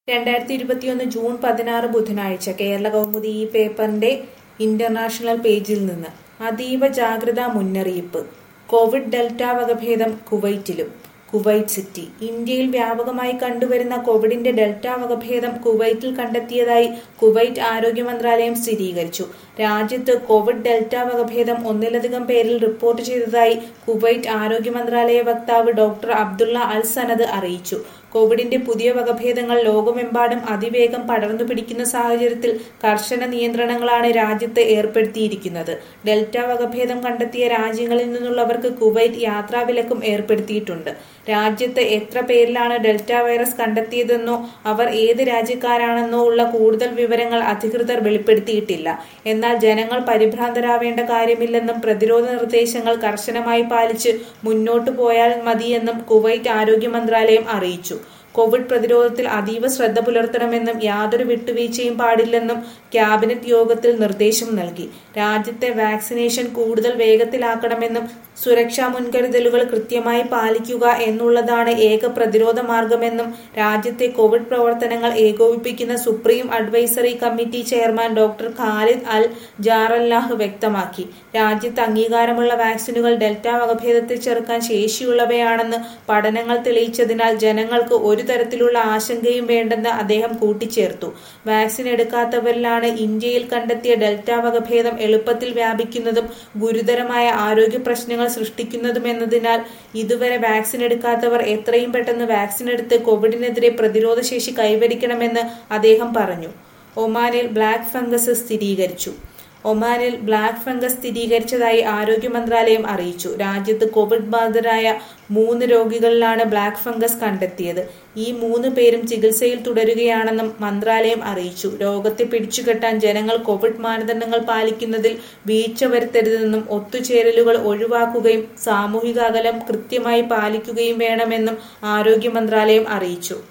രണ്ടായിരത്തി ഇരുപത്തിയൊന്ന് ജൂൺ പതിനാറ് ബുധനാഴ്ച കേരള കൗമുദി ഈ പേപ്പറിന്റെ ഇന്റർനാഷണൽ പേജിൽ നിന്ന് അതീവ ജാഗ്രതാ മുന്നറിയിപ്പ് കോവിഡ് ഡെൽറ്റ വകഭേദം കുവൈറ്റിലും കുവൈറ്റ് സിറ്റി ഇന്ത്യയിൽ വ്യാപകമായി കണ്ടുവരുന്ന കോവിഡിന്റെ ഡെൽറ്റ വകഭേദം കുവൈറ്റിൽ കണ്ടെത്തിയതായി കുവൈറ്റ് ആരോഗ്യ മന്ത്രാലയം സ്ഥിരീകരിച്ചു രാജ്യത്ത് കോവിഡ് ഡെൽറ്റ വകഭേദം ഒന്നിലധികം പേരിൽ റിപ്പോർട്ട് ചെയ്തതായി കുവൈറ്റ് ആരോഗ്യ മന്ത്രാലയ വക്താവ് ഡോക്ടർ അബ്ദുള്ള അൽ സനദ് അറിയിച്ചു കോവിഡിന്റെ പുതിയ വകഭേദങ്ങൾ ലോകമെമ്പാടും അതിവേഗം പടർന്നു പിടിക്കുന്ന സാഹചര്യത്തിൽ കർശന നിയന്ത്രണങ്ങളാണ് രാജ്യത്ത് ഏർപ്പെടുത്തിയിരിക്കുന്നത് ഡെൽറ്റ വകഭേദം കണ്ടെത്തിയ രാജ്യങ്ങളിൽ നിന്നുള്ളവർക്ക് കുവൈറ്റ് യാത്രാവിലക്കും ഏർപ്പെടുത്തിയിട്ടുണ്ട് രാജ്യത്ത് എത്ര പേരിലാണ് ഡെൽറ്റ വൈറസ് കണ്ടെത്തിയതെന്നോ അവർ ഏത് രാജ്യക്കാരാണെന്നോ ഉള്ള കൂടുതൽ വിവരങ്ങൾ അധികൃതർ വെളിപ്പെടുത്തിയിട്ടില്ല എന്നാൽ ജനങ്ങൾ പരിഭ്രാന്തരാവേണ്ട കാര്യമില്ലെന്നും പ്രതിരോധ നിർദ്ദേശങ്ങൾ കർശനമായി പാലിച്ച് മുന്നോട്ടു പോയാൽ മതിയെന്നും കുവൈറ്റ് ആരോഗ്യ മന്ത്രാലയം അറിയിച്ചു കോവിഡ് പ്രതിരോധത്തിൽ അതീവ ശ്രദ്ധ പുലർത്തണമെന്നും യാതൊരു വിട്ടുവീഴ്ചയും പാടില്ലെന്നും ക്യാബിനറ്റ് യോഗത്തിൽ നിർദ്ദേശം നൽകി രാജ്യത്തെ വാക്സിനേഷൻ കൂടുതൽ വേഗത്തിലാക്കണമെന്നും സുരക്ഷാ മുൻകരുതലുകൾ കൃത്യമായി പാലിക്കുക എന്നുള്ളതാണ് ഏക പ്രതിരോധ മാർഗമെന്നും രാജ്യത്തെ കോവിഡ് പ്രവർത്തനങ്ങൾ ഏകോപിപ്പിക്കുന്ന supreme advisory committee chairman doctor Khalid Al Jarallah വ്യക്തമാക്കി രാജ്യത്ത് അംഗീകാരമുള്ള വാക്സിനുകൾ ഡെൽറ്റ വകഭേദത്തെ ചെറുക്കാൻ ശേഷിയുള്ളവയാണെന്ന് പഠനങ്ങൾ തെളിയിച്ചതിനാൽ ജനങ്ങൾക്ക് ഒരു തരത്തിലുള്ള ആശങ്കയും വേണ്ടെന്ന് അദ്ദേഹം കൂട്ടിച്ചേർത്തു വാക്സിൻ എടുക്കാത്തവരിലാണ് ഇന്ത്യയിൽ കണ്ടെത്തിയ ഡെൽറ്റ വകഭേദം എളുപ്പത്തിൽ വ്യാപിക്കുന്നതും ഗുരുതരമായ ആരോഗ്യ പ്രശ്നങ്ങൾ സൃഷ്ടിക്കുന്നതുമെന്നതിനാൽ ഇതുവരെ വാക്സിൻ എടുക്കാത്തവർ എത്രയും പെട്ടെന്ന് വാക്സിൻ എടുത്ത് കോവിഡിനെതിരെ പ്രതിരോധ ശേഷി കൈവരിക്കണമെന്ന് അദ്ദേഹം പറഞ്ഞു ഒമാനിൽ ബ്ലാക്ക് ഫംഗസ് സ്ഥിരീകരിച്ചു ഒമാനിൽ ബ്ലാക്ക് ഫംഗസ് സ്ഥിരീകരിച്ചതായി ആരോഗ്യ മന്ത്രാലയം അറിയിച്ചു രാജ്യത്ത് കോവിഡ് ബാധിതരായ മൂന്ന് രോഗികളിലാണ് ബ്ലാക്ക് ഫംഗസ് കണ്ടെത്തിയത് ഈ മൂന്ന് പേരും ചികിത്സയിൽ തുടരുകയാണെന്നും മന്ത്രാലയം അറിയിച്ചു രോഗത്തെ പിടിച്ചുകെട്ടാൻ ജനങ്ങൾ കോവിഡ് മാനദണ്ഡങ്ങൾ പാലിക്കുന്നതിൽ വീഴ്ച വരുത്തരുതെന്നും ഒത്തുചേരലുകൾ ഒഴിവാക്കുകയും സാമൂഹിക അകലം കൃത്യമായി പാലിക്കുകയും വേണമെന്നും ആരോഗ്യ മന്ത്രാലയം അറിയിച്ചു